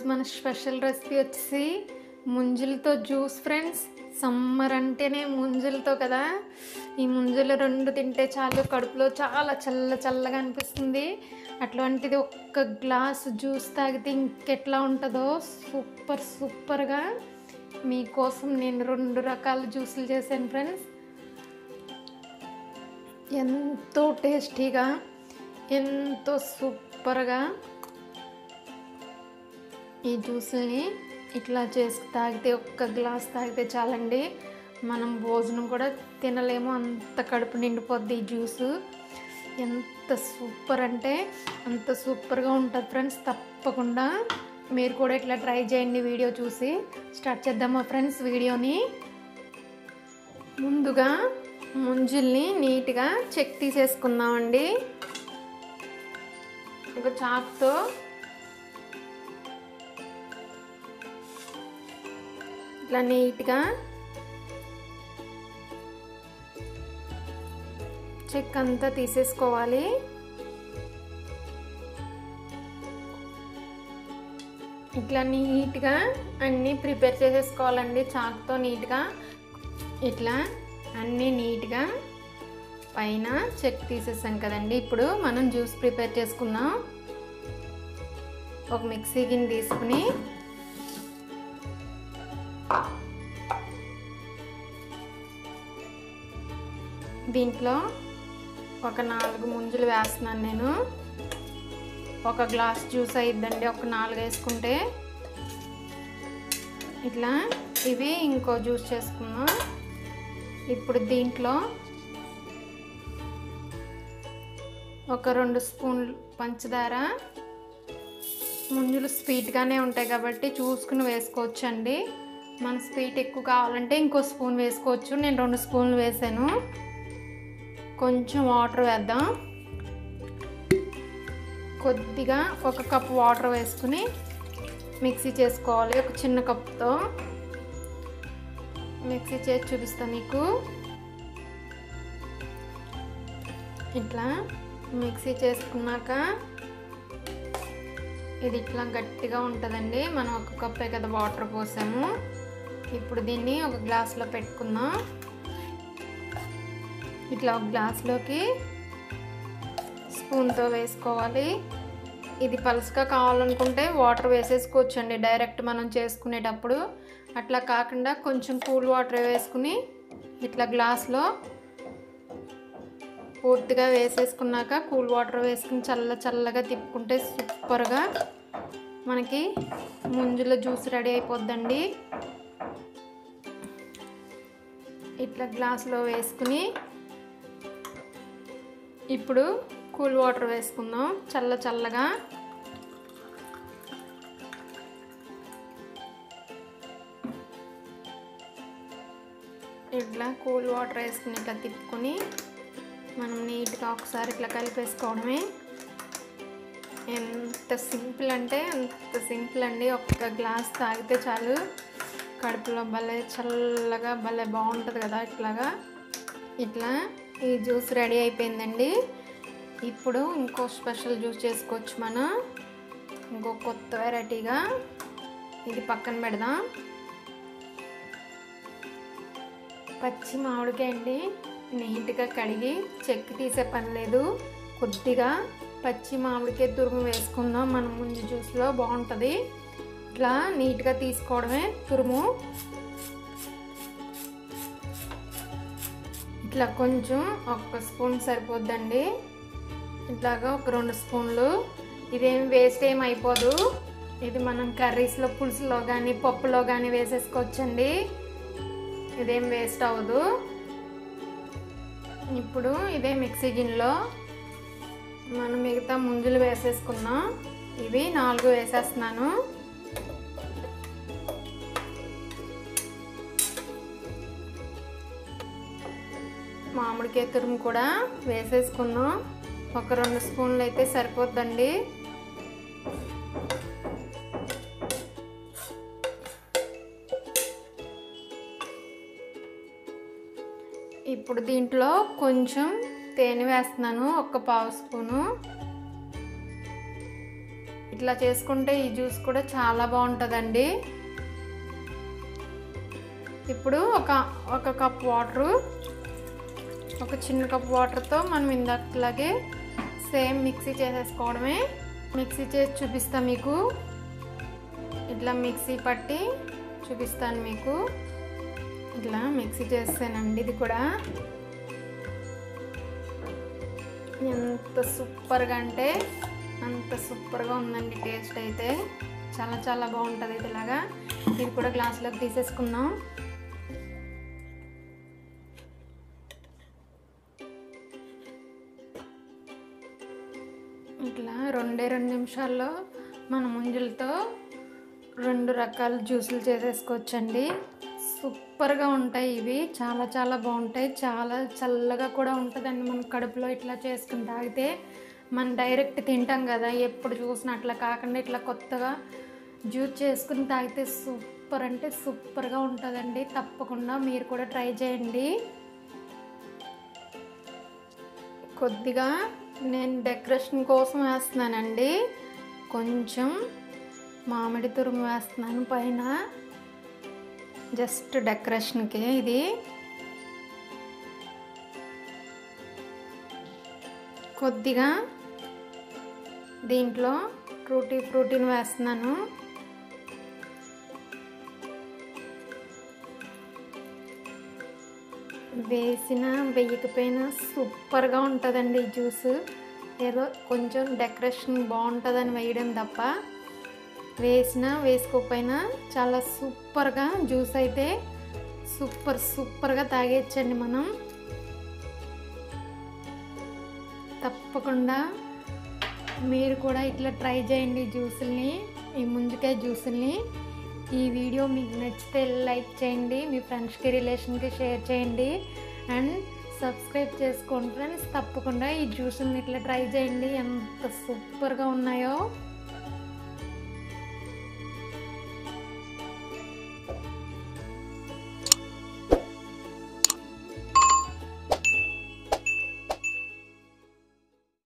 ఈరోజు మన special recipe వచ్చేసి ముంజులతో జ్యూస్ ఫ్రెండ్స్ సమ్మర్ అంటేనే ముంజులతో కదా ఈ ముంజులు రెండు తింటే చాలు కడుపులో చాలా చల్ల చల్లగా అనిపిస్తుంది అట్లాంటిది ఒక్క గ్లాస్ జ్యూస్ తాగితే ఇంకెట్లా ఉంటుందో సూపర్ సూపర్గా మీకోసం నేను రెండు రకాల జ్యూసులు చేశాను ఫ్రెండ్స్ ఎంతో టేస్టీగా ఎంతో సూపర్గా ఈ జ్యూస్ని ఇట్లా చేసి తాగితే ఒక్క గ్లాస్ తాగితే చాలండి మనం భోజనం కూడా తినలేము అంత కడుపు నిండిపోద్ది ఈ జ్యూస్ ఎంత సూపర్ అంటే అంత సూపర్గా ఉంటుంది ఫ్రెండ్స్ తప్పకుండా మీరు కూడా ఇట్లా ట్రై చేయండి వీడియో చూసి స్టార్ట్ చేద్దామా ఫ్రెండ్స్ వీడియోని ముందుగా ముంజుల్ని నీట్గా చెక్ తీసేసుకుందామండి ఒక చాక్తో ఇట్లా నీట్గా చెక్ అంతా తీసేసుకోవాలి ఇట్లా నీట్గా అన్నీ ప్రిపేర్ చేసేసుకోవాలండి చాక్తో నీట్గా ఇట్లా అన్నీ నీట్గా పైన చెక్ తీసేసాం కదండి ఇప్పుడు మనం జ్యూస్ ప్రిపేర్ చేసుకుందాం ఒక మిక్సీ గిన్నె తీసుకుని దీంట్లో ఒక నాలుగు ముంజులు వేస్తున్నాను నేను ఒక గ్లాస్ జ్యూస్ అయిద్దండి ఒక నాలుగు వేసుకుంటే ఇట్లా ఇవి ఇంకో జ్యూస్ చేసుకుందాం ఇప్పుడు దీంట్లో ఒక రెండు స్పూన్లు పంచదార ముంజులు స్వీట్గానే ఉంటాయి కాబట్టి చూసుకుని వేసుకోవచ్చు అండి మన స్వీట్ ఎక్కువ కావాలంటే ఇంకో స్పూన్ వేసుకోవచ్చు నేను రెండు స్పూన్లు వేసాను కొంచెం వాటర్ వేద్దాం కొద్దిగా ఒక కప్ వాటర్ వేసుకుని మిక్సీ చేసుకోవాలి ఒక చిన్న కప్తో మిక్సీ చేసి చూపిస్తా మీకు ఇట్లా మిక్సీ చేసుకున్నాక ఇది ఇట్లా గట్టిగా ఉంటుందండి మనం ఒక కప్పే కదా వాటర్ పోసాము ఇప్పుడు దీన్ని ఒక గ్లాస్లో పెట్టుకుందాం ఇట్లా ఒక గ్లాస్లోకి స్పూన్తో వేసుకోవాలి ఇది పలుసుగా కావాలనుకుంటే వాటర్ వేసేసుకోవచ్చు అండి డైరెక్ట్ మనం చేసుకునేటప్పుడు అట్లా కాకుండా కొంచెం కూల్ వాటర్ వేసుకుని ఇట్లా గ్లాస్లో పూర్తిగా వేసేసుకున్నాక కూల్ వాటర్ వేసుకుని చల్ల చల్లగా తిప్పుకుంటే సూపర్గా మనకి ముంజుల జ్యూస్ రెడీ అయిపోద్దండి ఇట్లా గ్లాస్లో వేసుకుని ఇప్పుడు కూల్ వాటర్ వేసుకుందాం చల్ల చల్లగా ఇట్లా కూల్ వాటర్ వేసుకుని ఇట్లా తిప్పుకొని మనం నీట్గా ఒకసారి ఇట్లా కలిపేసుకోవడమే ఎంత సింపుల్ అంటే అంత సింపుల్ అండి ఒక్క గ్లాస్ తాగితే చాలు కడుపులో భలే చల్లగా భలే బాగుంటుంది కదా ఇట్లాగా ఇట్లా ఈ జ్యూస్ రెడీ అయిపోయిందండి ఇప్పుడు ఇంకో స్పెషల్ జ్యూస్ చేసుకోవచ్చు మనం ఇంకో కొత్త వెరైటీగా ఇది పక్కన పెడదాం పచ్చి మామిడికాయ అండి నీట్గా కడిగి చెక్కి తీసే పని లేదు కొద్దిగా పచ్చి మామిడికాయ తురుము వేసుకుందాం మనం ముందు జ్యూస్లో బాగుంటుంది ఇట్లా నీట్గా తీసుకోవడమే తురుము ఇట్లా కొంచెం ఒక స్పూన్ సరిపోద్దండి ఇట్లాగా ఒక రెండు స్పూన్లు ఇదేం వేస్ట్ ఏం అయిపోదు ఇది మనం కర్రీస్లో పులుసులో కానీ పప్పులో కానీ వేసేసుకోవచ్చండి ఇదేం వేస్ట్ అవ్వదు ఇప్పుడు ఇదే మిక్సీ గిన్నెలో మనం మిగతా ముంజులు వేసేసుకున్నాం ఇవి నాలుగు వేసేస్తున్నాను మామిడికాయ తురుము కూడా వేసేసుకున్నాం ఒక రెండు స్పూన్లు అయితే సరిపోద్దండి ఇప్పుడు దీంట్లో కొంచెం తేనె వేస్తున్నాను ఒక పావు స్పూను ఇట్లా చేసుకుంటే ఈ జ్యూస్ కూడా చాలా బాగుంటుందండి ఇప్పుడు ఒక ఒక కప్ వాటరు ఒక చిన్న కప్ వాటర్తో మనం ఇందాకలాగే సేమ్ మిక్సీ చేసేసుకోవడమే మిక్సీ చేసి చూపిస్తా మీకు ఇట్లా మిక్సీ పట్టి చూపిస్తాను మీకు ఇట్లా మిక్సీ చేస్తానండి ఇది కూడా ఎంత సూపర్గా అంటే అంత సూపర్గా ఉందండి టేస్ట్ అయితే చాలా చాలా బాగుంటుంది ఇది ఇలాగా ఇది కూడా గ్లాస్లోకి తీసేసుకుందాం ఇట్లా రెండే రెండు నిమిషాల్లో మన ముంజలతో రెండు రకాల జ్యూసులు చేసేసుకోవచ్చండి సూపర్గా ఉంటాయి ఇవి చాలా చాలా బాగుంటాయి చాలా చల్లగా కూడా ఉంటుందండి మన కడుపులో ఇట్లా చేసుకుని తాగితే మనం డైరెక్ట్ తింటాం కదా ఎప్పుడు చూసినా అట్లా కాకుండా ఇట్లా కొత్తగా జ్యూస్ చేసుకుని తాగితే సూపర్ అంటే సూపర్గా ఉంటుందండి తప్పకుండా మీరు కూడా ట్రై చేయండి కొద్దిగా నేను డెకరేషన్ కోసం వేస్తున్నానండి కొంచెం మామిడి తురుము వేస్తున్నాను పైన జస్ట్ డెకరేషన్కి ఇది కొద్దిగా దీంట్లో ఫ్రూటీ ఫ్రూటీని వేస్తున్నాను వేసిన వెయ్యకపోయినా సూపర్గా ఉంటుందండి ఈ జ్యూస్ ఏదో కొంచెం డెకరేషన్ బాగుంటుందని వేయడం తప్ప వేసినా వేసుకోకపోయినా చాలా సూపర్గా జ్యూస్ అయితే సూపర్ సూపర్గా తాగేయచ్చండి మనం తప్పకుండా మీరు కూడా ఇట్లా ట్రై చేయండి ఈ జ్యూసుల్ని ఈ ముంజకాయ జ్యూసుల్ని ఈ వీడియో మీకు నచ్చితే లైక్ చేయండి మీ ఫ్రెండ్స్కి రిలేషన్కి షేర్ చేయండి అండ్ సబ్స్క్రైబ్ చేసుకోండి ఫ్రెండ్స్ తప్పకుండా ఈ జ్యూసుల్ని ఇట్లా ట్రై చేయండి ఎంత సూపర్గా ఉన్నాయో